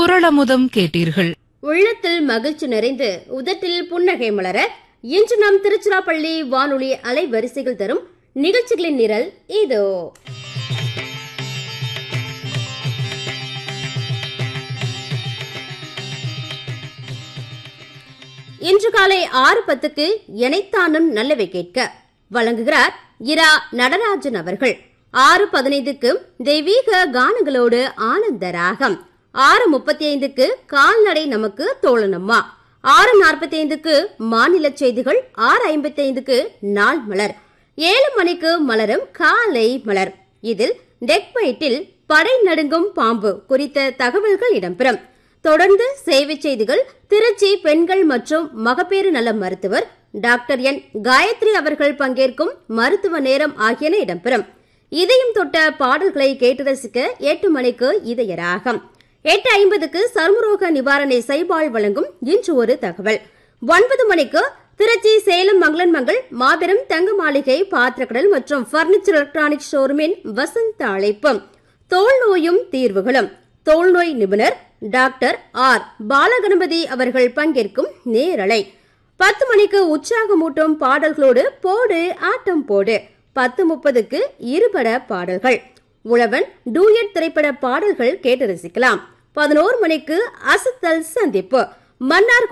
குரளமுதம் கேட்டீர்கள் உள்ளத்தில் மகிழ்ச்சி நிறைந்து உதட்டில் புன்னகை மலர இன்று நாம் திருச்சிராப்பள்ளி வானொலி அலைவரிசைகள் தரும் நிகழ்ச்சிகளின் நிரல் இதோ இன்று காலை ஆறு பத்துக்கு எனைத்தானும் நல்லவை கேட்க வழங்குகிறார் இரா நடராஜன் அவர்கள் ஆறு பதினைந்துக்கு தெய்வீக கானங்களோடு ஆனந்த ராகம் ஆறு முப்பத்தி ஐந்துக்கு கால்நடை நமக்கு தோழனம்மா ஆறு நாற்பத்தி ஐந்துக்கு மாநில செய்திகள் ஆறு ஐம்பத்தி ஐந்துக்கு நாள் மலர் ஏழு மணிக்கு மலரும் காலை மலர் இதில் டெக்மைட்டில் படை நடுங்கும் பாம்பு குறித்த தகவல்கள் இடம்பெறும் தொடர்ந்து சேவை செய்திகள் திருச்சி பெண்கள் மற்றும் மகப்பேறு நல மருத்துவர் டாக்டர் என் காயத்ரி அவர்கள் பங்கேற்கும் மருத்துவ நேரம் ஆகியன இடம்பெறும் இதயம் தொட்ட பாடல்களை கேட்டு ரசிக்க எட்டு மணிக்கு இதய ராகம் எட்டு ஐம்பதுக்கு சர்மரோக நிவாரணை சைபால் வழங்கும் இன்று ஒரு தகவல் ஒன்பது மணிக்கு திருச்சி சேலம் மங்களன் மங்கள் மாபெரும் தங்க மாளிகை பாத்திரக்கடல் மற்றும் பர்னிச்சர் எலக்ட்ரானிக் ஷோரூமின் வசந்த அழைப்பு தோல் நோயும் தீர்வுகளும் தோல்நோய் நிபுணர் டாக்டர் ஆர் பாலகணபதி அவர்கள் பங்கேற்கும் நேரலை பத்து மணிக்கு உற்சாகமூட்டும் பாடல்களோடு போடு ஆட்டம் போடு பத்து முப்பதுக்கு இருபட பாடல்கள் உழவன் டூயட் திரைப்பட பாடல்கள் கேட்டு ரசிக்கலாம் பதினோரு மணிக்கு அசத்தல் சந்திப்பு மன்னார்